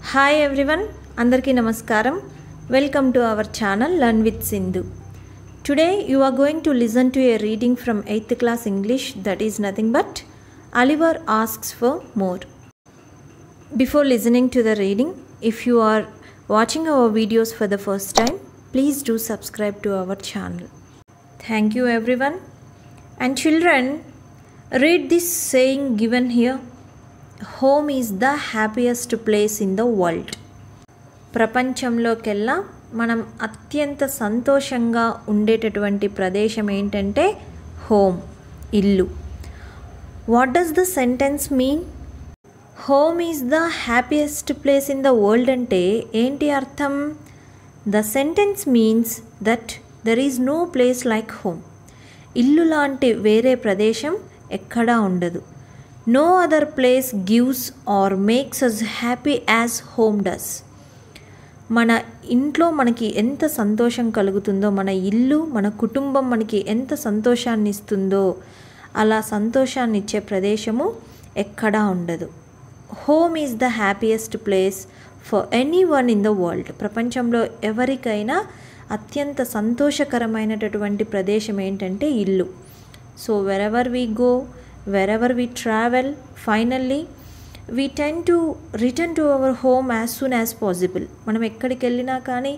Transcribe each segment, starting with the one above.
Hi everyone అందరికీ నమస్కారం welcome to our channel learn with Sindhu today you are going to listen to a reading from eighth class English that is nothing but Oliver asks for more Before listening to the reading, if you are watching our videos for the first time, please do subscribe to our channel. Thank you, everyone. And children, read this saying given here Home is the happiest place in the world. ప్రపంచంలోకెల్లా మనం అత్యంత సంతోషంగా ఉండేటటువంటి ప్రదేశం ఏంటంటే home ఇల్లు what does the sentence mean home is the happiest place in the world అంటే ఏంటి అర్థం the sentence means that there is no place like home ఇల్లు లాంటి వేరే ప్రదేశం ఎక్కడా ఉండదు no other place gives or makes us happy as home does మన ఇంట్లో మనకి ఎంత సంతోషం కలుగుతుందో మన ఇల్లు మన కుటుంబం మనకి ఎంత సంతోషాన్ని ఇస్తుందో అలా సంతోషాన్ని ఇచ్చే ప్రదేశము ఎక్కడా ఉండదు home is the happiest place for anyone in the world ప్రపంచంలో ఎవరికైనా అత్యంత సంతోషకరమైనటువంటి ప్రదేశం ఏంటంటే ఇల్లు so wherever we go wherever we travel finally we tend to return to our home as soon as possible మనం ఎక్కడికి వెళ్ళినా కానీ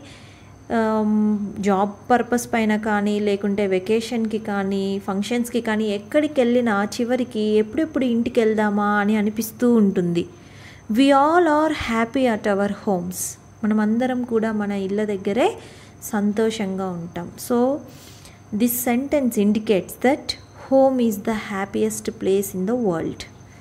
జాబ్ పర్పస్ పైన కానీ లేకుంటే వెకేషన్కి కానీ ఫంక్షన్స్కి కానీ ఎక్కడికి వెళ్ళినా చివరికి ఎప్పుడెప్పుడు ఇంటికి వెళ్దామా అని అనిపిస్తూ ఉంటుంది we all are happy at our homes మనమందరం కూడా మన ఇళ్ళ దగ్గరే సంతోషంగా ఉంటాం so this sentence indicates that home is the happiest place in the world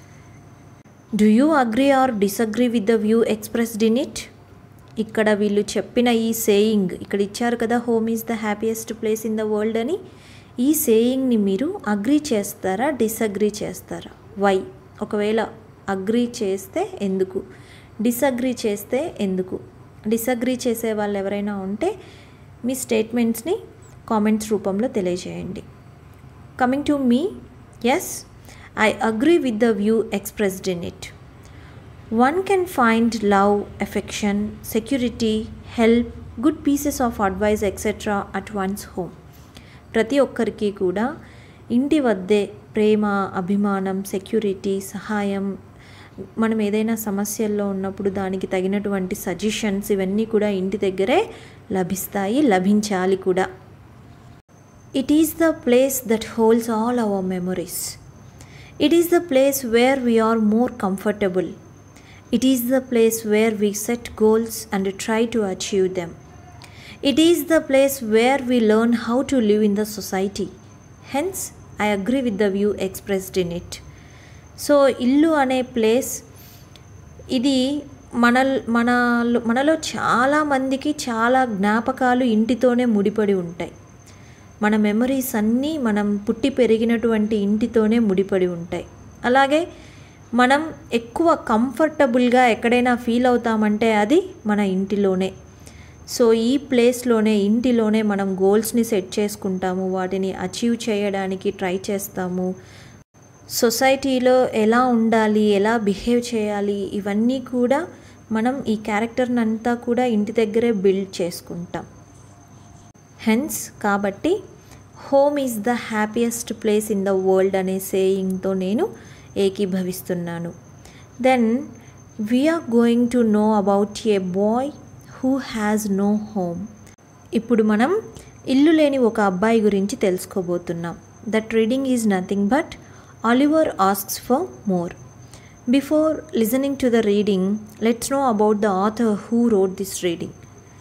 do you agree or disagree with the view expressed in it ఇక్కడ వీళ్ళు చెప్పిన ఈ సేయింగ్ ఇక్కడ ఇచ్చారు కదా home is the happiest place in the world అని ఈ సేయింగ్ని మీరు అగ్రీ చేస్తారా డిసగ్రీ చేస్తారా వై ఒకవేళ అగ్రీ చేస్తే ఎందుకు డిసగ్రీ చేస్తే ఎందుకు డిసగ్రీ చేసే వాళ్ళు ఎవరైనా ఉంటే మీ స్టేట్మెంట్స్ని కామెంట్స్ రూపంలో తెలియజేయండి coming to me yes I agree with the view expressed in it one can find love, affection, security, help, good pieces of advice, etc. at one's home. ప్రతి ఒక్కరికి కూడా ఇంటి వద్దే ప్రేమ అభిమానం సెక్యూరిటీ సహాయం మనం ఏదైనా సమస్యల్లో ఉన్నప్పుడు దానికి తగినటువంటి సజెషన్స్ ఇవన్నీ కూడా ఇంటి దగ్గరే లభిస్తాయి లభించాలి కూడా it is the place that holds all our memories it is the place where we are more comfortable It is the place where we set goals and try to achieve them. It is the place where we learn how to live in the society. Hence, I agree with the view expressed in it. So ఇల్లు అనే place ఇది మన మన మనలో చాలామందికి చాలా జ్ఞాపకాలు ఇంటితోనే ముడిపడి ఉంటాయి మన మెమరీస్ అన్నీ మనం పుట్టి పెరిగినటువంటి ఇంటితోనే ముడిపడి ఉంటాయి అలాగే మనం ఎక్కువ కంఫర్టబుల్గా ఎక్కడైనా ఫీల్ అవుతామంటే అది మన ఇంటిలోనే సో ఈ ప్లేస్లోనే ఇంటిలోనే మనం గోల్స్ని సెట్ చేసుకుంటాము వాటిని అచీవ్ చేయడానికి ట్రై చేస్తాము సొసైటీలో ఎలా ఉండాలి ఎలా బిహేవ్ చేయాలి ఇవన్నీ కూడా మనం ఈ క్యారెక్టర్ని అంతా కూడా ఇంటి దగ్గరే బిల్డ్ చేసుకుంటాం హెన్స్ కాబట్టి home is the happiest place in the world అనే సేయింగ్తో నేను ఏకీభవిస్తున్నాను then we are going to know about a boy who has no home ఇప్పుడు మనం ఇల్లు లేని ఒక అబ్బాయి గురించి తెలుసుకోబోతున్నాం that reading is nothing but Oliver asks for more before listening to the reading let's know about the author who wrote this reading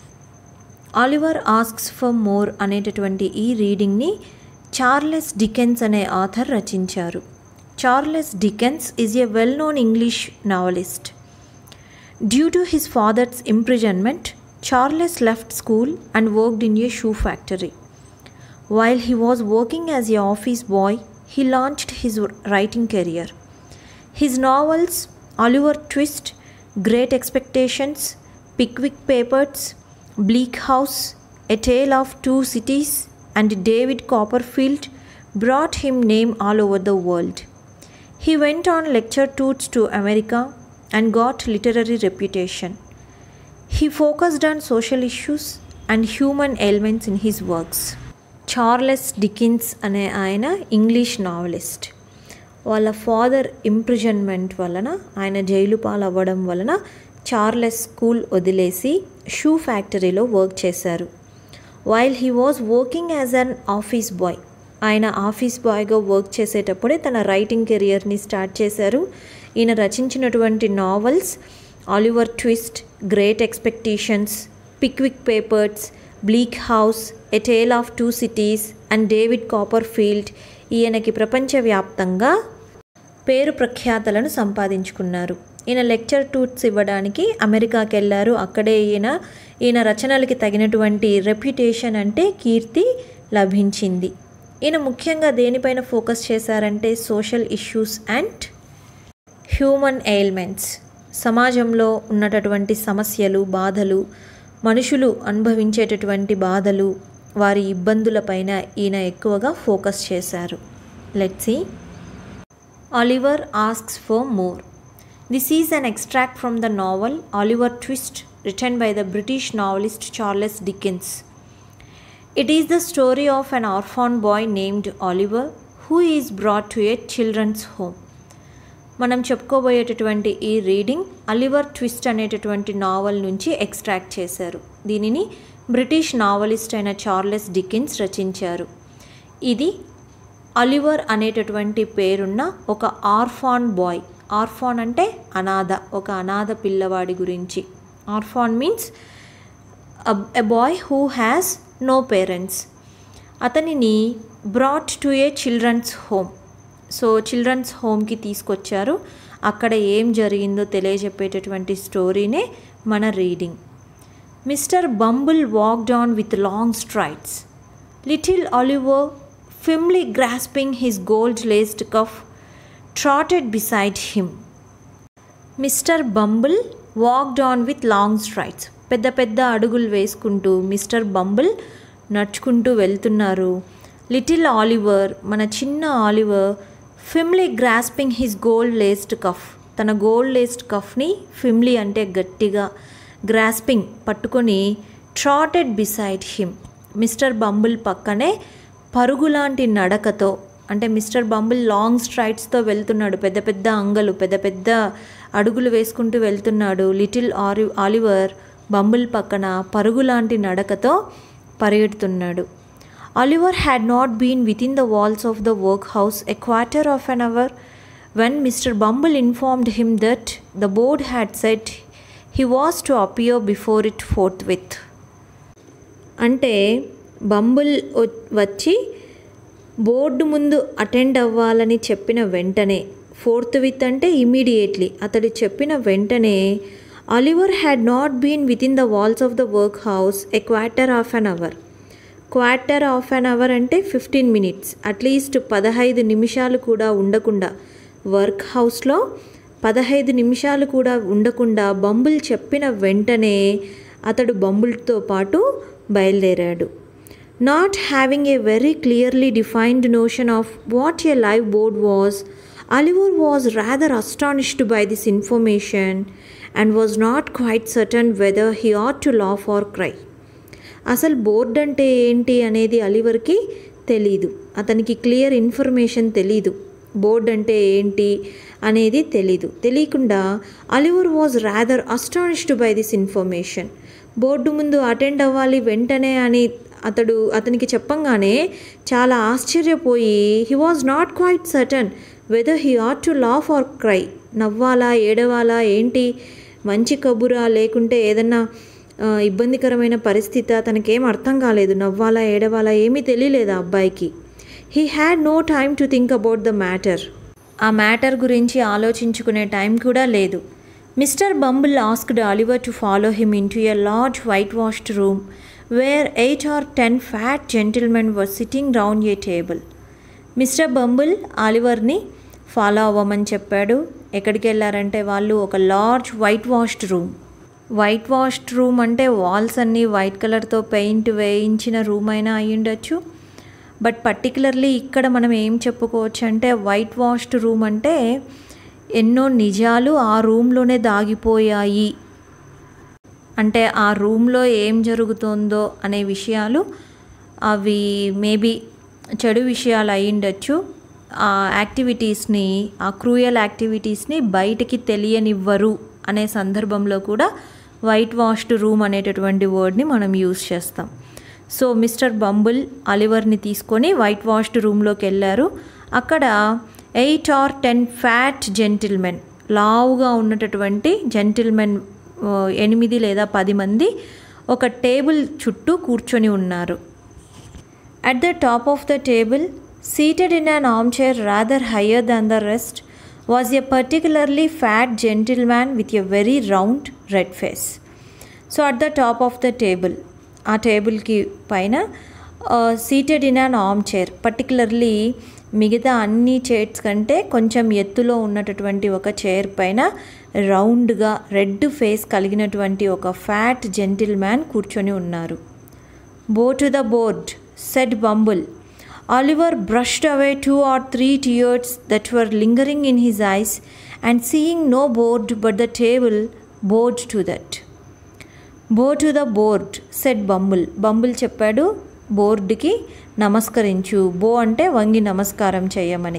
Oliver asks for more అనేటటువంటి ఈ రీడింగ్ని చార్లెస్ డికెన్స్ అనే ఆథర్ రచించారు Charles Dickens is a well known English novelist. Due to his father's imprisonment, Charles left school and worked in a shoe factory. While he was working as a office boy, he launched his writing career. His novels Oliver Twist, Great Expectations, Pickwick Papers, Bleak House, A Tale of Two Cities, and David Copperfield brought him name all over the world. He went on lecture tours to America and got literary reputation. He focused on social issues and human elements in his works. Charles Dickens అనే ఆయన English novelist వాళ్ళ father imprisonment వలన ఆయన jail పాలవ్వడం వలన Charles school వదిలేసి shoe ఫ్యాక్టరీలో work చేశారు while he was working as an office boy ఆయన ఆఫీస్ బాయ్గా వర్క్ చేసేటప్పుడే తన రైటింగ్ కెరియర్ని స్టార్ట్ చేశారు ఈయన రచించినటువంటి novels Oliver Twist Great Expectations Pickwick Papers Bleak House a tale of two cities and David Copperfield ఈయనకి ప్రపంచవ్యాప్తంగా పేరు ప్రఖ్యాతలను సంపాదించుకున్నారు ఈయన లెక్చర్ టూర్స్ ఇవ్వడానికి అమెరికాకి వెళ్ళారు అక్కడే ఈయన ఈయన రచనలకి తగినటువంటి రెప్యుటేషన్ అంటే కీర్తి లభించింది ఈయన ముఖ్యంగా దేనిపైన ఫోకస్ చేశారంటే social issues and human ailments సమాజంలో ఉన్నటటువంటి సమస్యలు బాధలు మనుషులు అనుభవించేటటువంటి బాధలు వారి ఇబ్బందులపైన ఈయన ఎక్కువగా ఫోకస్ చేశారు లెట్సి Oliver asks for more this is an extract from the novel Oliver Twist return by the British novelist Charles Dickens It is the story of an orphan boy named Oliver who is brought to a children's home. మనం చెప్పుకోబోయేటటువంటి ఈ reading Oliver Twist అనేటటువంటి novel నుంచి extract చేశారు దీనిని British novelist అయిన Charles Dickens రచించారు ఇది అలివర్ అనేటటువంటి పేరున్న ఒక ఆర్ఫాన్ బాయ్ ఆర్ఫాన్ అంటే అనాథ ఒక అనాథ పిల్లవాడి గురించి orphan means a boy who has no parents అతనిని brought to a children's home so children's హోమ్కి తీసుకొచ్చారు అక్కడ ఏం జరిగిందో తెలియజెప్పేటటువంటి స్టోరీనే మన reading Mr Bumble walked on with long strides little Oliver firmly grasping his gold laced cuff trotted beside him Mr Bumble walked on with long strides పెద్ద పెద్ద అడుగులు వేసుకుంటూ మిస్టర్ బంబుల్ నడుచుకుంటూ వెళ్తున్నారు లిటిల్ ఆలివర్ మన చిన్న Oliver firmly grasping his gold laced cuff తన gold laced కఫ్ని ఫిమ్లీ అంటే గట్టిగా గ్రాస్పింగ్ పట్టుకొని trotted beside him Mr Bumble పక్కనే పరుగులాంటి నడకతో అంటే మిస్టర్ బంబుల్ లాంగ్ స్ట్రైడ్స్తో వెళ్తున్నాడు పెద్ద పెద్ద అంగలు పెద్ద పెద్ద అడుగులు వేసుకుంటూ వెళ్తున్నాడు లిటిల్ ఆరి ఆలివర్ బంబుల్ పక్కన పరుగులాంటి నడకతో పరిగెడుతున్నాడు Oliver had not been within the walls of the workhouse a quarter of an hour when Mr Bumble informed him that the board had set he was to appear before it forthwith అంటే Bumble వచ్చి board ముందు attend అవ్వాలని చెప్పిన వెంటనే fourth forthwith అంటే immediately అతడు చెప్పిన వెంటనే Oliver had not been within the walls of the workhouse a quarter of an hour quarter of an hour అంటే ఫిఫ్టీన్ మినిట్స్ అట్లీస్ట్ పదహైదు నిమిషాలు కూడా ఉండకుండా వర్క్ హౌస్లో పదహైదు నిమిషాలు కూడా ఉండకుండా బంబుల్ చెప్పిన వెంటనే అతడు బంబుల్తో పాటు బయలుదేరాడు not having a very clearly defined notion of what a live board was Oliver was rather astonished by this information and was not quite certain whether he ought to laugh or cry అసలు board అంటే ఏంటి అనేది అలివర్కి తెలీదు అతనికి clear information తెలీదు board అంటే ఏంటి అనేది తెలీదు తెలియకుండా Oliver was rather astonished by this information board ముందు అటెండ్ అవ్వాలి వెంటనే అని అతడు అతనికి చెప్పంగానే చాలా ఆశ్చర్యపోయి he was not quite certain whether he ought to laugh or cry నవ్వాలా ఏడవాలా ఏంటి మంచి కబురా లేకుంటే ఏదన్నా ఇబ్బందికరమైన పరిస్థితి తనకేం అర్థం కాలేదు నవ్వాలా ఏడవాలా ఏమీ తెలియలేదు ఆ అబ్బాయికి he had no time to think about the matter ఆ మ్యాటర్ గురించి ఆలోచించుకునే టైం కూడా లేదు mister Bumble asked Oliver to follow him in to a large white washed room where eight or ten fat gentlemen were sitting round a table mister Bumble ఆలివర్ని follow అవ్వమని చెప్పాడు ఎక్కడికి వెళ్ళారంటే వాళ్ళు ఒక large white washed room white washed room అంటే walls అన్నీ white కలర్తో పెయింట్ వేయించిన రూమ్ అయినా అయి ఉండొచ్చు బట్ పర్టికులర్లీ ఇక్కడ మనం ఏం చెప్పుకోవచ్చు అంటే వైట్ వాష్డ్ రూమ్ అంటే ఎన్నో నిజాలు ఆ రూమ్లోనే దాగిపోయాయి అంటే ఆ రూమ్లో ఏం జరుగుతుందో అనే విషయాలు అవి మేబీ చెడు విషయాలు అయి ఉండొచ్చు ఆ యాక్టివిటీస్ని ఆ క్రూయల్ యాక్టివిటీస్ని బయటికి తెలియనివ్వరు అనే సందర్భంలో కూడా వైట్ వాష్డ్ రూమ్ అనేటటువంటి వర్డ్ని మనం యూజ్ చేస్తాం సో మిస్టర్ బంబుల్ అలివర్ని తీసుకొని వైట్ వాష్డ్ రూమ్లోకి వెళ్ళారు అక్కడ eight or ten fat gentlemen లావుగా ఉన్నటటువంటి జెంటిల్మెన్ ఎనిమిది లేదా పది మంది ఒక టేబుల్ చుట్టూ కూర్చొని ఉన్నారు at the top of the table seated in an arm chair rather higher than the rest was a particularly fat gentleman with a very round red face so at the top of the table ఆ టేబుల్కి పైన seated in an arm chair particularly మిగతా అన్ని chairs కంటే కొంచెం ఎత్తులో ఉన్నటువంటి ఒక చైర్ పైన రౌండ్గా రెడ్ ఫేస్ కలిగినటువంటి ఒక ఫ్యాట్ జెంటిల్ మ్యాన్ కూర్చొని ఉన్నారు bow to the board said Bumble Oliver brushed away two or three tears that were lingering in his eyes and seeing no board but the table bowed to that bow to the board said Bumble Bumble చెప్పాడు బోర్డుకి నమస్కరించు bow అంటే వంగి నమస్కారం చేయమని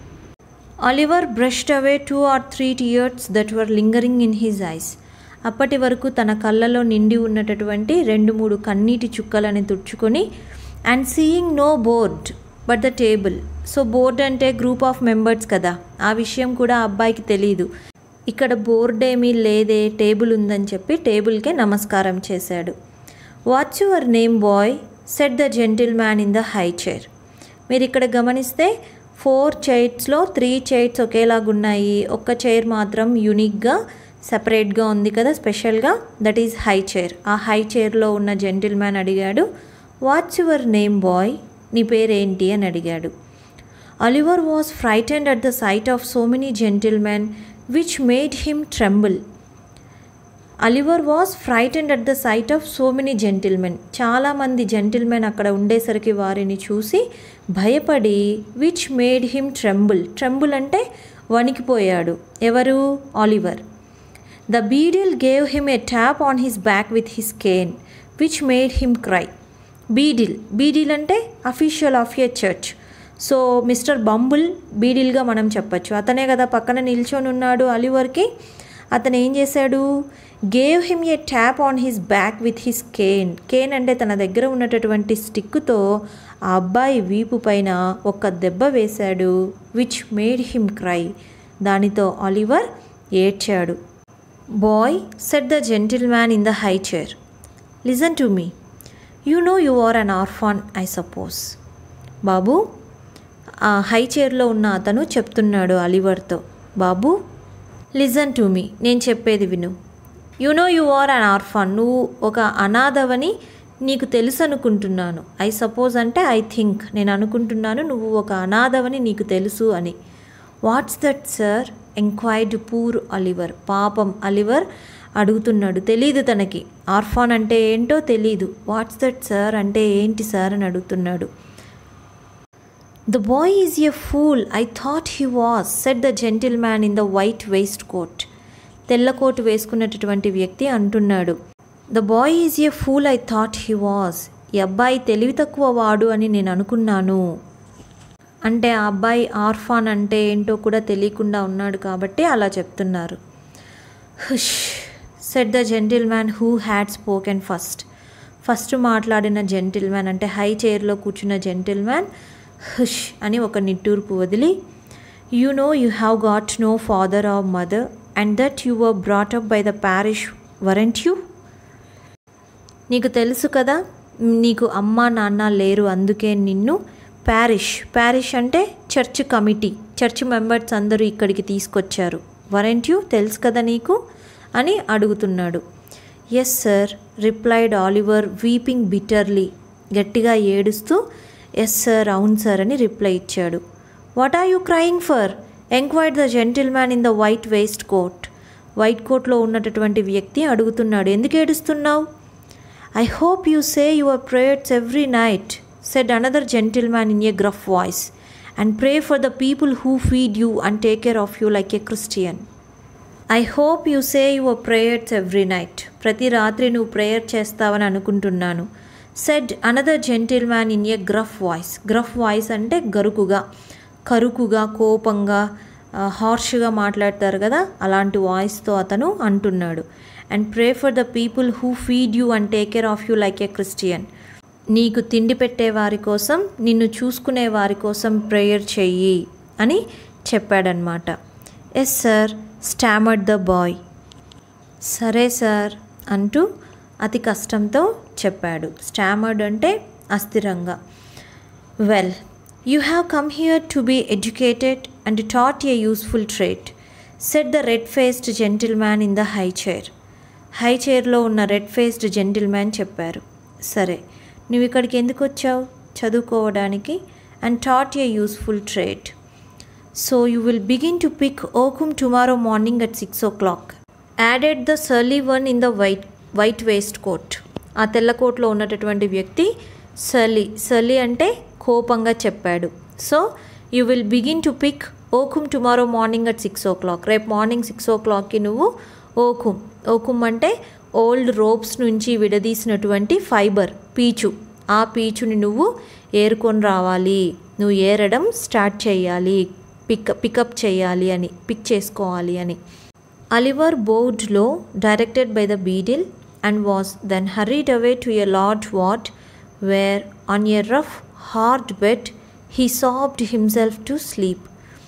Oliver brushed away two or three tears that were lingering in his eyes అప్పటి వరకు తన కళ్ళలో నిండి ఉన్నటటువంటి రెండు మూడు కన్నీటి చుక్కలని తుడుచుకొని and seeing no board but the table so board అంటే గ్రూప్ ఆఫ్ మెంబర్స్ కదా ఆ విషయం కూడా ఆ అబ్బాయికి తెలియదు ఇక్కడ బోర్డ్ ఏమీ లేదే టేబుల్ ఉందని చెప్పి టేబుల్కే నమస్కారం చేశాడు what's your name boy said the gentle man in the high chair మీరు ఇక్కడ గమనిస్తే ఫోర్ చైర్స్లో త్రీ చైర్స్ ఒకేలాగున్నాయి ఒక్క చైర్ మాత్రం యూనిక్గా సపరేట్గా ఉంది కదా స్పెషల్గా దట్ ఈజ్ హై చైర్ ఆ హై చైర్లో ఉన్న జెంటిల్ మ్యాన్ అడిగాడు వాట్స్ యువర్ నేమ్ బాయ్ నీ పేరేంటి అని అడిగాడు Oliver was frightened at the sight of so many gentlemen which made him tremble Oliver was frightened at the sight of so many gentlemen చాలామంది gentlemen అక్కడ ఉండేసరికి వారిని చూసి భయపడి which made him tremble tremble అంటే వణికిపోయాడు ఎవరు Oliver the beadle gave him a tap on his back with his cane which made him cry beadle beadle అంటే official of a church so mister Bumble బీడిల్గా మనం చెప్పచ్చు అతనే కదా పక్కన నిల్చొని ఉన్నాడు అలివర్కి అతను ఏం చేశాడు gave him a tap on his back with his cane cane అంటే తన దగ్గర ఉన్నటటువంటి స్టిక్తో ఆ అబ్బాయి వీపు పైన ఒక దెబ్బ వేశాడు విచ్ మేడ్ హిమ్ క్రై దానితో ఆలివర్ ఏడ్చాడు boy said the gentle man in the high chair listen to me you know you are an orphan I suppose బాబు ఆ హై చైర్లో ఉన్న అతను చెప్తున్నాడు అలివర్తో బాబు లిజన్ టు మీ నేను చెప్పేది విను you know you are an orphan నువ్వు ఒక అనాథవని నీకు తెలుసు అనుకుంటున్నాను ఐ సపోజ్ అంటే ఐ థింక్ నేను అనుకుంటున్నాను నువ్వు ఒక అనాథవని నీకు తెలుసు అని what's that sir enquired poor Oliver పాపం అలివర్ అడుగుతున్నాడు తెలీదు తనకి ఆర్ఫాన్ అంటే ఏంటో తెలీదు వాట్స్ దట్ సార్ అంటే ఏంటి సార్ అని అడుగుతున్నాడు the boy is a fool I thought he was said the gentle man in the white waistcoat తెల్ల కోట్ వేసుకున్నటువంటి వ్యక్తి అంటున్నాడు the boy is a fool I thought he was ఈ అబ్బాయి తెలివి తక్కువ వాడు అని నేను అనుకున్నాను అంటే ఆ అబ్బాయి ఆర్ఫాన్ అంటే ఏంటో కూడా తెలియకుండా ఉన్నాడు కాబట్టి అలా చెప్తున్నారు hush said the gentle man who had spoken first first మాట్లాడిన జెంటిల్ మ్యాన్ అంటే హై చైర్లో కూర్చున్న జెంటిల్ మ్యాన్ హుష్ అని ఒక నిట్టూర్పు వదిలి you know you have got no father or mother and that you were brought up by the parish weren't you నీకు తెలుసు కదా నీకు అమ్మ నాన్న లేరు అందుకే నిన్ను ప్యారిష్ ప్యారిష్ అంటే చర్చ్ కమిటీ చర్చ్ మెంబర్స్ అందరూ ఇక్కడికి తీసుకొచ్చారు వరెంట్ యూ తెలుసు కదా నీకు అని అడుగుతున్నాడు yes sir replied Oliver weeping bitterly గట్టిగా ఏడుస్తూ ఎస్ సార్ అవును సార్ అని రిప్లై ఇచ్చాడు what are you crying for enquired the gentle man in the white waistcoat white కోట్లో ఉన్నటువంటి వ్యక్తి అడుగుతున్నాడు ఎందుకు ఏడుస్తున్నావు I hope you say your prayers every night said another gentle man in a gruff voice and pray for the people who feed you and take care of you like a Christian I hope you say your prayers every night ప్రతి రాత్రి నువ్వు prayer చేస్తావని అనుకుంటున్నాను said another gentle man in a gruff voice gruff voice అంటే గరుకుగా కరుకుగా కోపంగా హార్ష్గా మాట్లాడతారు కదా అలాంటి వాయిస్తో అతను అంటున్నాడు and pray for the people who feed you and take care of you like a Christian నీకు తిండి పెట్టే వారి కోసం నిన్ను చూసుకునే వారి కోసం ప్రేయర్ చెయ్యి అని చెప్పాడనమాట yes sir stammered the boy సరే సార్ అంటూ అతి కష్టంతో చెప్పాడు స్టామర్డ్ అంటే అస్థిరంగా well you have come here to be educated and taught a useful trade said the red faced gentle man in the high chair high చైర్లో ఉన్న red faced gentle man చెప్పారు సరే నువ్వు ఇక్కడికి ఎందుకు వచ్చావు చదువుకోవడానికి and taught a useful trade so you will begin to pick oakum tomorrow morning at six o'clock added the surly one in the white white waistcoat ఆ తెల్ల కోట్లో ఉన్నటువంటి వ్యక్తి సర్లీ సర్లీ అంటే కోపంగా చెప్పాడు so you will begin to pick oakum tomorrow morning at six o'clock రేపు morning six ఓ క్లాక్కి నువ్వు ఓకుమ్ ఓకుమ్ అంటే ఓల్డ్ రోప్స్ నుంచి విడదీసినటువంటి ఫైబర్ పీచు ఆ పీచుని నువ్వు ఏరుకొని రావాలి నువ్వు ఏరడం స్టార్ట్ చేయాలి పిక్ పికప్ చేయాలి అని పిక్ చేసుకోవాలి అని అలివర్ బోర్డ్లో directed by the beadle and was then hurried away to a large ward where on a rough hard bed he sobbed himself to sleep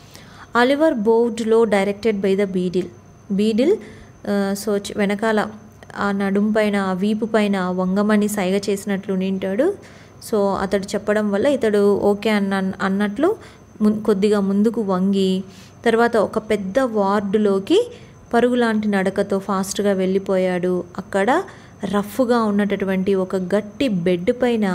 Oliver బోర్డ్లో directed by the beadle beadle so వెనకాల ఆ నడుం పైన ఆ వీపు పైన వంగమని సైగ చేసినట్లు నింటాడు సో అతడు చెప్పడం వల్ల ఇతడు ఓకే అన్న అన్నట్లు కొద్దిగా ముందుకు వంగి తర్వాత ఒక పెద్ద వార్డులోకి పరుగులాంటి నడకతో ఫాస్ట్గా వెళ్ళిపోయాడు అక్కడ రఫ్గా ఉన్నటటువంటి ఒక గట్టి బెడ్ పైన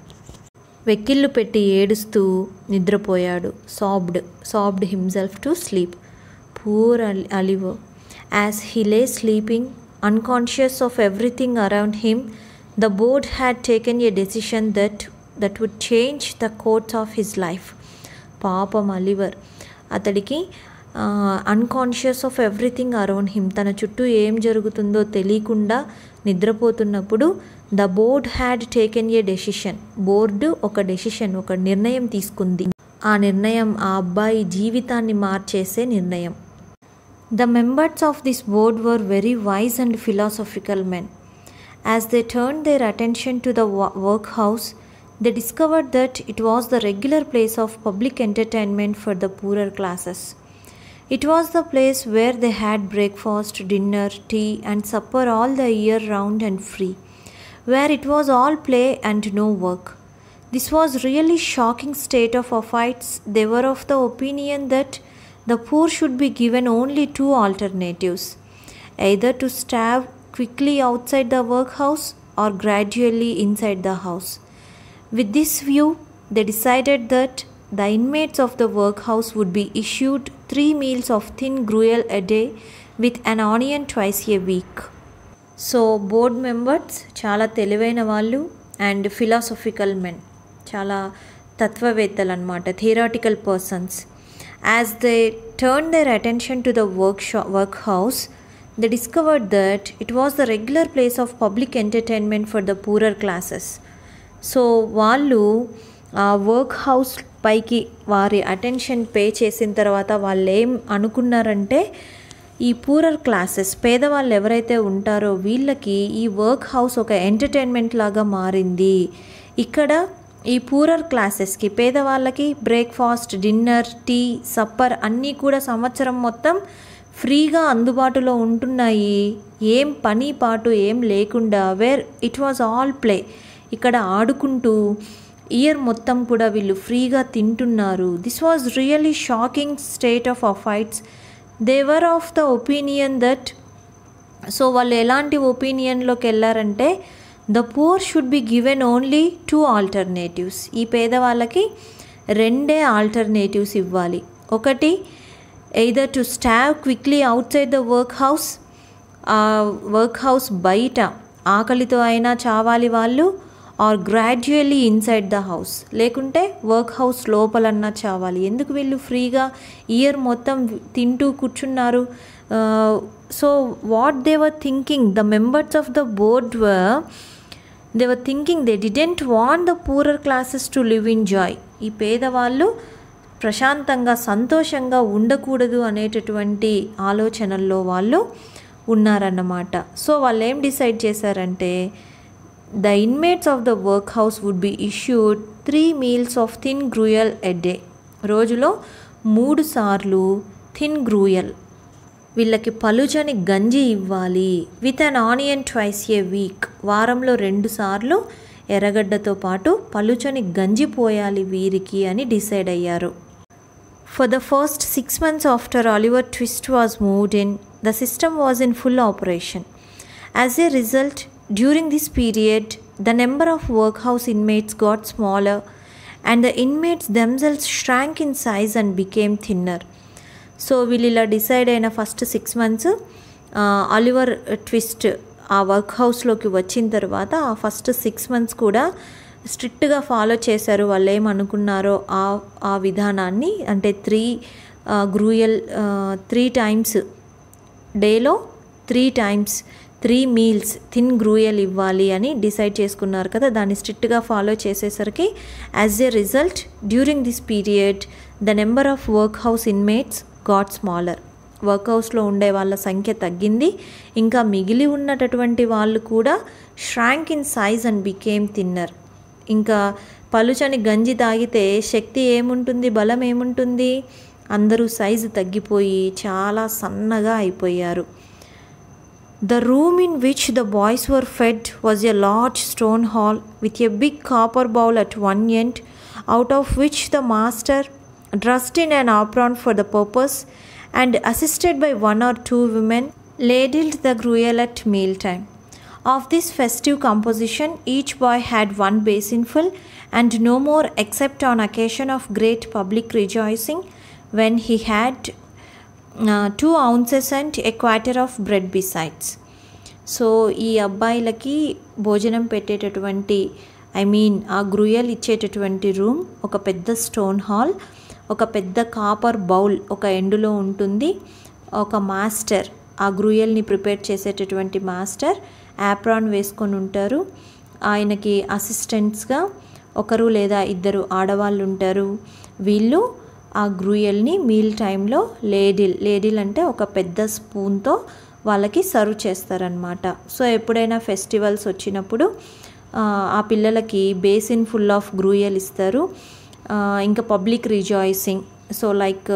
వెక్కిళ్ళు పెట్టి ఏడుస్తూ నిద్రపోయాడు sobbed sobbed himself to sleep poor Oliver as he lay sleeping unconscious of everything around him, the board had taken a decision that that would change the course of his life. పాపం Oliver అతడికి unconscious of everything around him తన చుట్టూ ఏం జరుగుతుందో తెలియకుండా నిద్రపోతున్నప్పుడు the board had taken a decision board ఒక decision ఒక నిర్ణయం తీసుకుంది ఆ నిర్ణయం ఆ అబ్బాయి జీవితాన్ని మార్చేసే నిర్ణయం The members of this board were very wise and philosophical men. As they turned their attention to the workhouse, they discovered that it was the regular place of public entertainment for the poorer classes. It was the place where they had breakfast, dinner, tea, and supper all the year round and free, where it was all play and no work. This was really shocking state of affairs. They were of the opinion that the poor should be given only two alternatives either to starve quickly outside the workhouse or gradually inside the house. With this view, they decided that the inmates of the workhouse would be issued three meals of thin gruel a day with an onion twice a week. So board members చాలా తెలివైన వాళ్ళు and philosophical men చాలా తత్వవేత్తలు అనమాట theoretical persons as they turn their attention to the work షా workhouse they discovered that it was the regular place of public entertainment for the poorer classes so వాళ్ళు ఆ work house పైకి వారి attention pay చేసిన తర్వాత వాళ్ళు ఏం అనుకున్నారంటే ఈ పూరర్ క్లాసెస్ పేదవాళ్ళు ఎవరైతే ఉంటారో వీళ్ళకి ఈ వర్క్ హౌస్ ఒక ఎంటర్టైన్మెంట్ లాగా మారింది ఇక్కడ ఈ పూరర్ క్లాసెస్కి పేదవాళ్ళకి బ్రేక్ఫాస్ట్ డిన్నర్ టీ సప్పర్ అన్నీ కూడా సంవత్సరం మొత్తం ఫ్రీగా అందుబాటులో ఉంటున్నాయి ఏం పని పాటు ఏం లేకుండా where it was all play ఇక్కడ ఆడుకుంటూ ఇయర్ మొత్తం కూడా వీళ్ళు ఫ్రీగా తింటున్నారు this was really shocking state of affairs they were of the opinion that so వాళ్ళు ఎలాంటి ఒపీనియన్లోకి వెళ్ళారంటే the poor should be given only two alternatives ఈ పేదవాళ్ళకి రెండే ఆల్టర్నేటివ్స్ ఇవ్వాలి ఒకటి either to starve quickly outside the workhouse workhouse బయట ఆకలితో అయినా చావాలి వాళ్ళు or gradually inside the house లేకుంటే వర్క్ హౌస్ లోపలన్నా చావాలి ఎందుకు వీళ్ళు ఫ్రీగా ఇయర్ మొత్తం తింటూ కూర్చున్నారు so what they were thinking the members of the board were they were thinking they didn't want the poorer classes to live in joy ఈ పేదవాళ్ళు ప్రశాంతంగా సంతోషంగా ఉండకూడదు అనేటటువంటి ఆలోచనల్లో వాళ్ళు ఉన్నారన్నమాట సో వాళ్ళు ఏం డిసైడ్ చేశారంటే the inmates of the workhouse would be issued three meals of thin gruel a day రోజులో మూడు సార్లు థిన్ గ్రూయల్ వీళ్ళకి పలుచని గంజి ఇవ్వాలి with an onion twice a week వారంలో రెండు సార్లు ఎర్రగడ్డతో పాటు పలుచని గంజి పోయాలి వీరికి అని డిసైడ్ అయ్యారు for the first six months after Oliver Twist was moved in the system was in full operation as a result during this period the number of workhouse inmates got smaller and the inmates themselves shrank in size and became thinner so వీళ్ళు ఇలా decide అయిన first six months Oliver Twist ఆ వర్క్ హౌస్లోకి వచ్చిన తర్వాత ఆ first six months కూడా స్ట్రిక్ట్గా ఫాలో చేశారు వాళ్ళు ఏమనుకున్నారో ఆ ఆ విధానాన్ని అంటే త్రీ గ్రూయల్ త్రీ టైమ్స్ డేలో three times three meals thin gruel ఇవ్వాలి అని డిసైడ్ చేసుకున్నారు కదా దాన్ని స్ట్రిక్ట్గా ఫాలో చేసేసరికి as a result during this period the number of workhouse inmates got smaller వర్క్ హౌస్లో ఉండే వాళ్ళ సంఖ్య తగ్గింది ఇంకా మిగిలి ఉన్నటటువంటి వాళ్ళు కూడా shrank in size and became thinner ఇంకా పలుచని గంజి తాగితే శక్తి ఏముంటుంది బలం ఏముంటుంది అందరూ సైజు తగ్గిపోయి చాలా సన్నగా అయిపోయారు The room in which the boys were fed was a large stone hall with a big copper bowl at one end, out of which the master, dressed in an apron for the purpose and assisted by one or two women, ladled the gruel at mealtime. Of this festive composition, each boy had one basinful and no more except on occasion of great public rejoicing when he had two ounces and a quarter of bread besides so ఈ అబ్బాయిలకి భోజనం పెట్టేటటువంటి I mean ఆ gruel ఇచ్చేటటువంటి room ఒక పెద్ద stone hall ఒక పెద్ద కాపర్ బౌల్ ఒక ఎండులో ఉంటుంది ఒక మాస్టర్ ఆ గ్రూయల్ని ప్రిపేర్ చేసేటటువంటి మాస్టర్ యాప్రాన్ వేసుకొని ఉంటారు ఆయనకి అసిస్టెంట్స్గా ఒకరు లేదా ఇద్దరు ఆడవాళ్ళు ఉంటారు వీళ్ళు ఆ గ్రూయల్ని మీల్ టైంలో లేడిల్ లేడిల్ అంటే ఒక పెద్ద స్పూన్తో వాళ్ళకి సర్వ్ చేస్తారనమాట సో ఎప్పుడైనా ఫెస్టివల్స్ వచ్చినప్పుడు ఆ పిల్లలకి బేసిన్ ఫుల్ ఆఫ్ గ్రూయల్ ఇస్తారు ఇంకా public rejoicing so like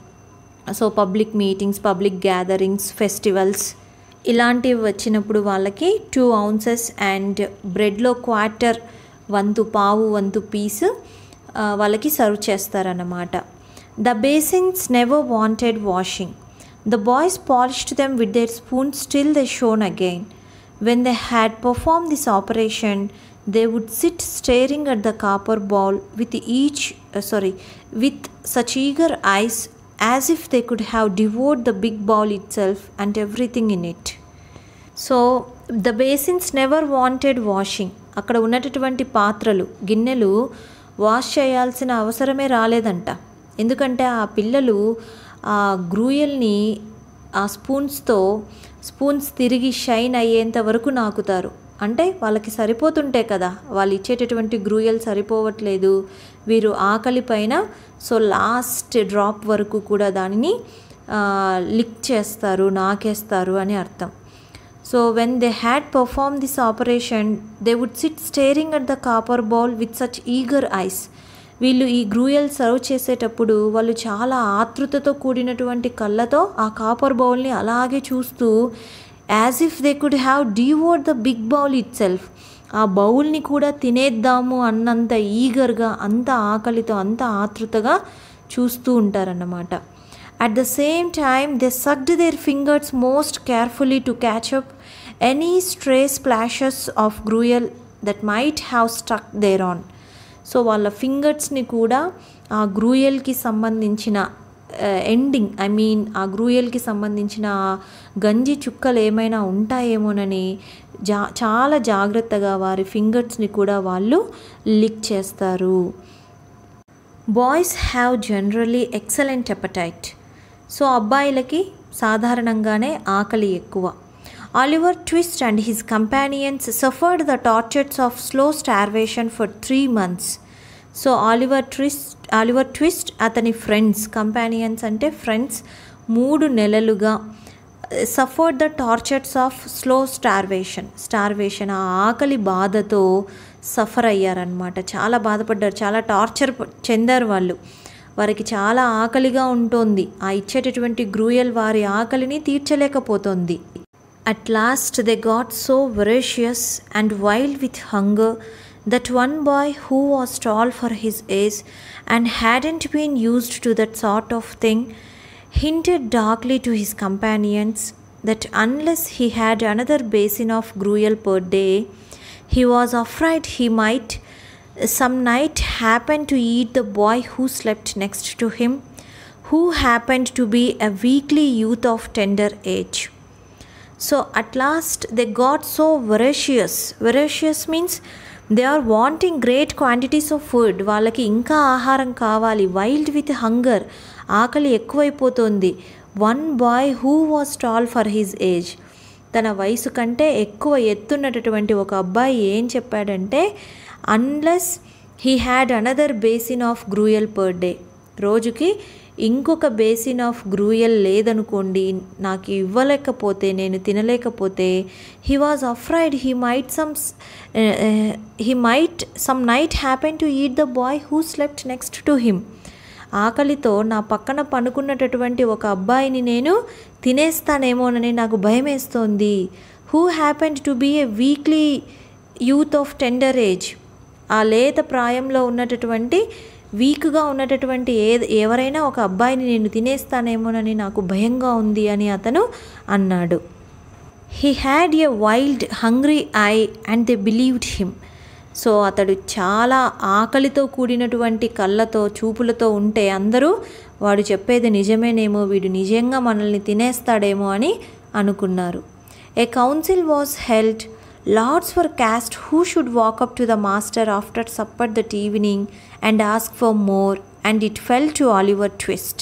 so public meetings public gatherings festivals ఇలాంటివి వచ్చినప్పుడు వాళ్ళకి టూ ఔన్సెస్ అండ్ బ్రెడ్లో క్వార్టర్ వంతు పావు వంతు పీస్ వాళ్ళకి సర్వ్ చేస్తారన్నమాట the basins never wanted washing the boys polished them with their spoon still they shone again when they had perform this operation they would sit staring at the copper ball with each sorry with such eager eyes as if they could have devoured the big ball itself and everything in it so the basins never wanted washing అక్కడ ఉన్నటువంటి పాత్రలు గిన్నెలు wash చేయాల్సిన అవసరమే రాలేదంట ఎందుకంటే ఆ పిల్లలు ఆ గ్రూయల్ని ఆ స్పూన్స్తో స్పూన్స్ తిరిగి షైన్ అయ్యేంత వరకు నాకుతారు అంటే వాళ్ళకి సరిపోతుంటే కదా వాళ్ళు ఇచ్చేటటువంటి గ్రూయల్ సరిపోవట్లేదు వీరు ఆకలి పైన సో లాస్ట్ డ్రాప్ వరకు కూడా దానిని లిక్ చేస్తారు నాకేస్తారు అని అర్థం so when they had perform this operation they would sit staring at the copper bowl with such eager eyes వీళ్ళు ఈ గ్రూయల్ సర్వ్ చేసేటప్పుడు వాళ్ళు చాలా ఆతృతతో కూడినటువంటి కళ్ళతో ఆ కాపర్ బౌల్ని అలాగే చూస్తూ as if they could have devoured the big bowl itself ఆ బౌల్ని కూడా తినేద్దాము అన్నంత ఈగర్గా అంత ఆకలితో అంత ఆతృతగా చూస్తూ ఉంటారన్నమాట at the same time they sucked their fingers most carefully to catch up any stray splashes of gruel that might have stuck there on so వాళ్ళ ఫింగర్స్ని కూడా ఆ గ్రూయల్కి సంబంధించిన ఎండింగ్ ఐ మీన్ ఆ గ్రూయల్కి సంబంధించిన గంజి చుక్కలు ఏమైనా ఉంటాయేమోనని జా చాలా జాగ్రత్తగా వారి ఫింగర్స్ని కూడా వాళ్ళు లిక్ చేస్తారు boys have generally excellent appetite so అబ్బాయిలకి సాధారణంగానే ఆకలి ఎక్కువ Oliver Twist and his companions suffered the tortures of slow starvation for three months so Oliver Twist Oliver Twist అతని ఫ్రెండ్స్ కంపానియన్స్ అంటే ఫ్రెండ్స్ మూడు నెలలుగా suffered the tortures of slow starvation starvation ఆ ఆకలి బాధతో సఫర్ అయ్యారనమాట చాలా బాధపడ్డారు చాలా టార్చర్ చెందారు వాళ్ళు వారికి చాలా ఆకలిగా ఉంటుంది ఆ ఇచ్చేటటువంటి గ్రూయల్ వారి ఆకలిని తీర్చలేకపోతుంది at last they got so voracious and wild with hunger that one boy who was tall for his age and hadn't been used to that sort of thing hinted darkly to his companions that unless he had another basin of gruel per day, he was afraid he might some night happen to eat the boy who slept next to him, who happened to be a weakly youth of tender age. So at last they got so voracious. Voracious means they are wanting great quantities of food వాళ్ళకి ఇంకా ఆహారం కావాలి wild with hunger ఆకలి ఎక్కువైపోతుంది one boy who was tall for his age తన వయసు కంటే ఎక్కువ ఎత్తున్నటువంటి ఒక అబ్బాయి ఏం చెప్పాడంటే unless he had another basin of gruel per day రోజుకి ఇంకొక బేసిన్ ఆఫ్ గ్రూయల్ లేదనుకోండి నాకు ఇవ్వలేకపోతే నేను తినలేకపోతే he was afraid he might some he might some night happen to eat the boy who slept next to him ఆకలితో నా పక్కన పనుకున్నటువంటి ఒక అబ్బాయిని నేను తినేస్తానేమోనని నాకు భయం వేస్తోంది who happen to be a weakly youth of tender age ఆ లేత ప్రాయంలో ఉన్నటటువంటి వీక్గా ఉన్నటటువంటి ఏ ఎవరైనా ఒక అబ్బాయిని నేను తినేస్తానేమోనని నాకు భయంగా ఉంది అని అతను అన్నాడు he had a wild hungry eye and they believed him so అతడు చాలా ఆకలితో కూడినటువంటి కళ్ళతో చూపులతో ఉంటే అందరూ వాడు చెప్పేది నిజమేనేమో వీడు నిజంగా మనల్ని తినేస్తాడేమో అని అనుకున్నారు a council was held lords were cast who should walk up to the master after supper that evening and ask for more and it fell to Oliver Twist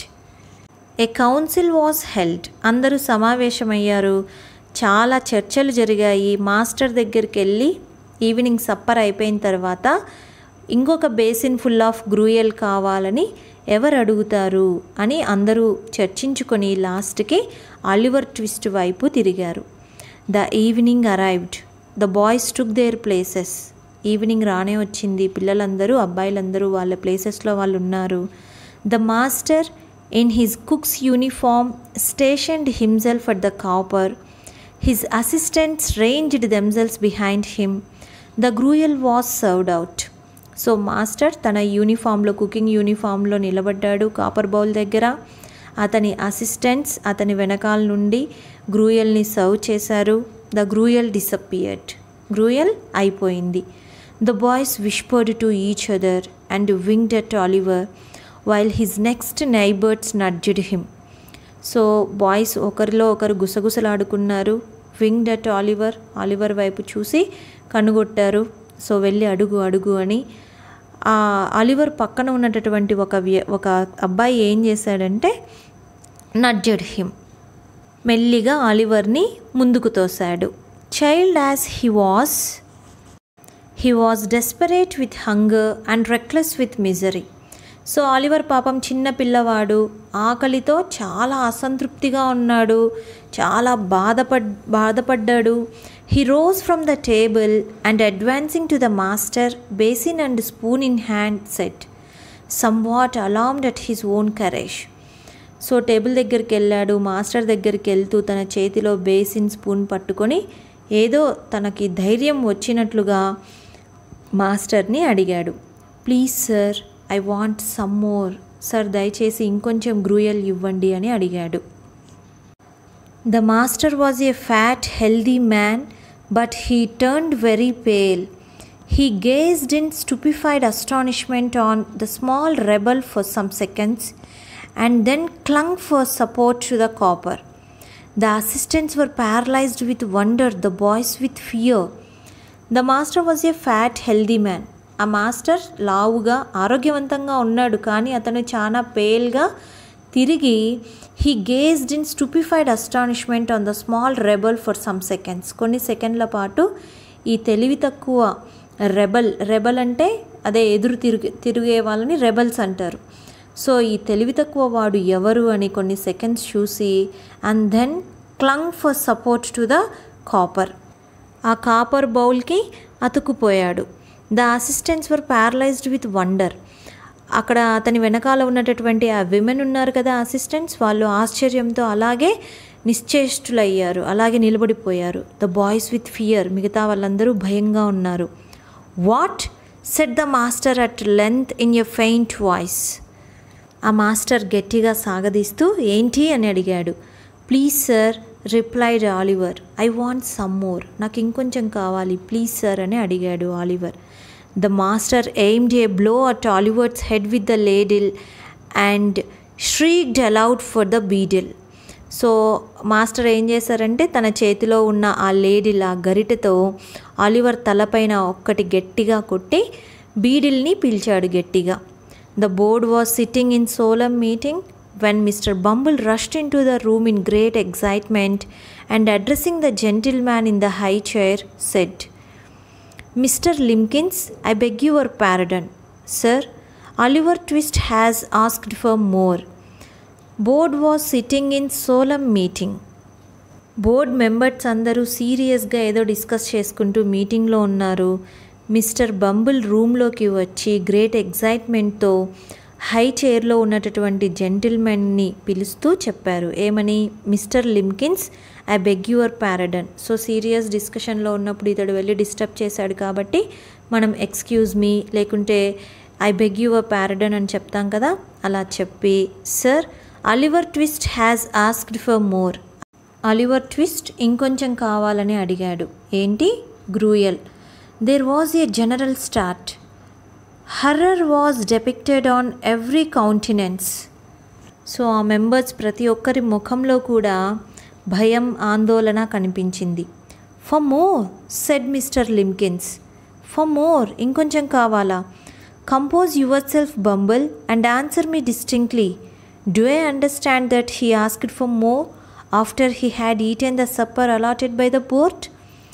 a council was held అందరూ సమావేశమయ్యారు చాలా చర్చలు జరిగాయి master దగ్గరికి వెళ్ళి evening supper అయిపోయిన తర్వాత ఇంకొక బేసిన్ ఫుల్ ఆఫ్ గ్రూయల్ కావాలని ఎవరు అడుగుతారు అని అందరూ చర్చించుకొని లాస్ట్కి ఆలివర్ ట్విస్ట్ వైపు తిరిగారు the evening arrived the boys took their places evening రానే వచ్చింది పిల్లలందరూ అబ్బాయిలందరూ వాళ్ళ ప్లేసెస్లో వాళ్ళు ఉన్నారు the master in his cooks uniform stationed himself at the copper his assistants ranged themselves behind him the gruel was served out so master తన యూనిఫామ్లో కుకింగ్ యూనిఫామ్లో నిలబడ్డాడు కాపర్ బౌల్ దగ్గర అతని అసిస్టెంట్స్ అతని వెనకాల నుండి గ్రూయల్ని సర్వ్ చేశారు ద గ్రూయల్ డిసప్పియర్డ్ గ్రూయల్ అయిపోయింది the boys whispered to each other and winked at Oliver while his next neighbours nudged him so boys ఒకరిలో ఒకరు గుసగుసలాడుకున్నారు వింగ్డ్ అట్ ఆలివర్ ఆలివర్ వైపు చూసి కనుగొట్టారు సో వెళ్ళి అడుగు అడుగు అని ఆ ఆలివర్ పక్కన ఉన్నటువంటి ఒక వ్య- ఒక అబ్బాయి ఏం చేశాడంటే నడ్జడ్ హిమ్ మెల్లిగా ఆలివర్ని ముందుకు తోశాడు child as he was he was desperate with hunger and reckless with misery so Oliver పాపం చిన్న పిల్లవాడు ఆకలితో చాలా అసంతృప్తిగా ఉన్నాడు చాలా బాధపడ్ బాధపడ్డాడు he rose from the table and advancing to the master basin and spoon in hand said somewhat alarmed at his own courage so table దగ్గరికి వెళ్ళాడు మాస్టర్ దగ్గరికి వెళ్తూ తన చేతిలో బేసిన్ స్పూన్ పట్టుకొని ఏదో తనకి ధైర్యం వచ్చినట్లుగా మాస్టర్ని అడిగాడు please sir I want some more sir దయచేసి ఇంకొంచెం గ్రూయల్ ఇవ్వండి అని అడిగాడు the master was a fat healthy man but he turned very pale he gazed in stupefied astonishment on the small rebel for some seconds and then clung for support to the copper the assistants were paralysed with wonder the boys with fear the master was a fat healthy man ఆ master లావుగా ఆరోగ్యవంతంగా ఉన్నాడు కానీ అతను చాలా పేల్గా తిరిగి he gazed in stupefied astonishment on the small rebel for some seconds కొన్ని సెకండ్ల పాటు ఈ తెలివి తక్కువ రెబల్ రెబల్ అంటే అదే ఎదురు తిరిగి తిరిగే వాళ్ళని రెబల్స్ అంటారు సో ఈ తెలివి తక్కువ వాడు ఎవరు అని కొన్ని సెకండ్స్ చూసి and then clung for support to the copper ఆ కాపర్ బౌల్కి అతుక్కుపోయాడు the assistants were paralysed with wonder అక్కడ అతని వెనకాల ఉన్నటువంటి ఆ విమెన్ ఉన్నారు కదా అసిస్టెంట్స్ వాళ్ళు ఆశ్చర్యంతో అలాగే నిశ్చేష్టులయ్యారు అలాగే నిలబడిపోయారు ద బాయ్స్ విత్ ఫియర్ మిగతా వాళ్ళందరూ భయంగా ఉన్నారు what said the master at length in a faint voice ఆ మాస్టర్ గట్టిగా సాగదీస్తూ ఏంటి అని అడిగాడు please sir replied Oliver I want some more నాకు ఇంకొంచెం కావాలి ప్లీజ్ సార్ అని అడిగాడు Oliver the master aimed a blow at Oliver's head with the ladle and shrieked aloud for the beadle so master ఏం చేశారంటే తన చేతిలో ఉన్న ఆ లేడిల్ ఆ గరిటెతో ఆలివర్ తలపైన ఒక్కటి గట్టిగా కొట్టి బీడిల్ని పిలిచాడు గట్టిగా the board was sitting in solemn meeting when Mr. Bumble rushed into the room in great excitement and addressing the gentleman in the high chair, said, Mr. Limkins, I beg your pardon. Sir, Oliver Twist has asked for more. Board was sitting in solemn meeting. Board members అందరూ సీరియస్గా ఏదో discuss చేసుకుంటూ మీటింగ్లో ఉన్నారు mister Bumble రూమ్లోకి వచ్చి great ఎగ్జైట్మెంట్తో high చైర్లో ఉన్నటువంటి జెంటిల్మెన్ని పిలుస్తూ చెప్పారు ఏమని mister Limbkins I beg your pardon so serious డిస్కషన్లో ఉన్నప్పుడు ఇతడు వెళ్ళి డిస్టర్బ్ చేశాడు కాబట్టి మనం ఎక్స్క్యూజ్ మీ లేకుంటే ఐ బెగ్ యువర్ ప్యారడన్ అని చెప్తాం కదా అలా చెప్పి sir Oliver Twist has asked for more Oliver Twist ఇంకొంచెం కావాలని అడిగాడు ఏంటి gruel there was a general start horror was depicted on every countenance so ఆ మెంబర్స్ ప్రతి ఒక్కరి ముఖంలో కూడా భయం ఆందోళన కనిపించింది for more said mister Limbkins for more ఇంకొంచెం కావాలా compose yourself Bumble and answer me distinctly do I understand that he asked for more after he had eaten the supper allotted by the port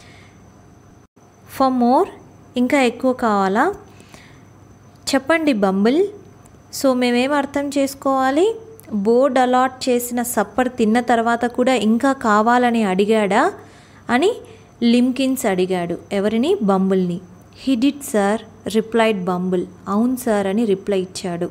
for more ఇంకా ఎక్కువ కావాలా చెప్పండి Bumble so మేమేం అర్థం చేసుకోవాలి board allot చేసిన supper తిన్న తర్వాత కూడా ఇంకా కావాలని అడిగాడా అని లిమ్కిన్స్ అడిగాడు ఎవరిని బంబుల్ని he did sir replied Bumble అవును సార్ అని రిప్లై ఇచ్చాడు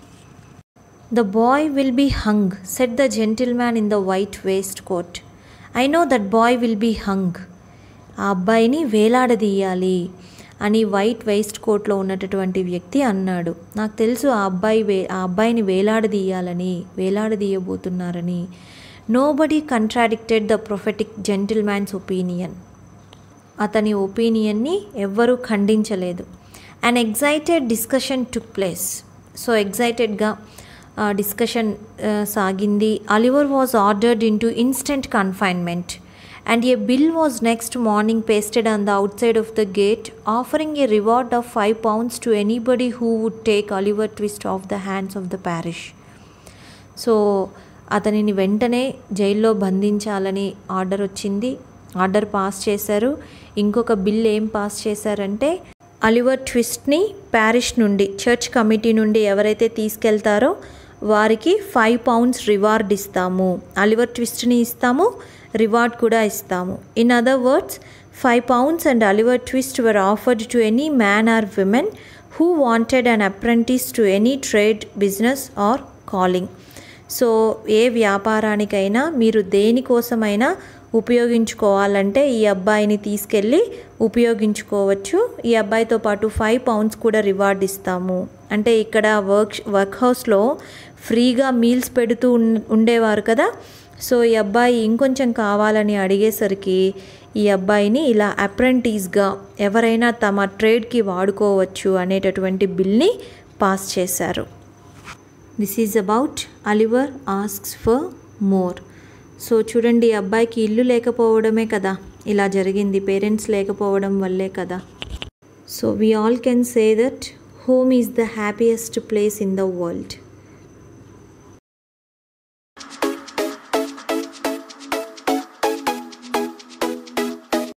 the boy will be hung said the gentleman in the white waistcoat I know that boy will be hung ఆ అబ్బాయిని వేలాడదీయాలి అని వైట్ వేస్ట్ కోట్లో ఉన్నటువంటి వ్యక్తి అన్నాడు నాకు తెలుసు ఆ అబ్బాయి వే ఆ అబ్బాయిని వేలాడదీయాలని వేలాడదీయబోతున్నారని nobody contradicted the prophetic gentleman's opinion అతని ఒపీనియన్ని ఎవ్వరూ ఖండించలేదు and excited discussion took place so ఎగ్జైటెడ్గా డిస్కషన్ సాగింది Oliver was ordered into instant confinement and a bill was next morning pasted on the outside of the gate offering a reward of 5 pounds to anybody who would take Oliver Twist off the hands of the parish. So అతనిని వెంటనే జైల్లో బంధించాలని order వచ్చింది order pass చేశారు ఇంకొక bill ఏం pass చేశారంటే అలివర్ ట్విస్ట్ని ప్యారిష్ నుండి చర్చ్ కమిటీ నుండి ఎవరైతే తీసుకెళ్తారో వారికి ఫైవ్ పౌండ్స్ రివార్డ్ ఇస్తాము అలివర్ ట్విస్ట్ని ఇస్తాము రివార్డ్ కూడా ఇస్తాము in other words five pounds and Oliver Twist were offered to any man or women who wanted an apprentice to any trade business or calling so ఏ వ్యాపారానికైనా మీరు దేనికోసమైనా ఉపయోగించుకోవాలంటే ఈ అబ్బాయిని తీసుకెళ్ళి ఉపయోగించుకోవచ్చు ఈ అబ్బాయితో పాటు ఫైవ్ పౌండ్స్ కూడా రివార్డ్ ఇస్తాము అంటే ఇక్కడ వర్క్ వర్క్ హౌస్లో ఫ్రీగా మీల్స్ పెడుతూ ఉండేవారు కదా సో ఈ అబ్బాయి ఇంకొంచెం కావాలని అడిగేసరికి ఈ అబ్బాయిని ఇలా అప్రెంటిస్గా ఎవరైనా తమ ట్రేడ్కి వాడుకోవచ్చు అనేటటువంటి బిల్ని పాస్ చేశారు this is about Oliver asks for more so చూడండి అబ్బాయికి ఇల్లు లేకపోవడమే కదా ఇలా జరిగింది పేరెంట్స్ లేకపోవడం వల్లే కదా so we all can say that home is the happiest place in the world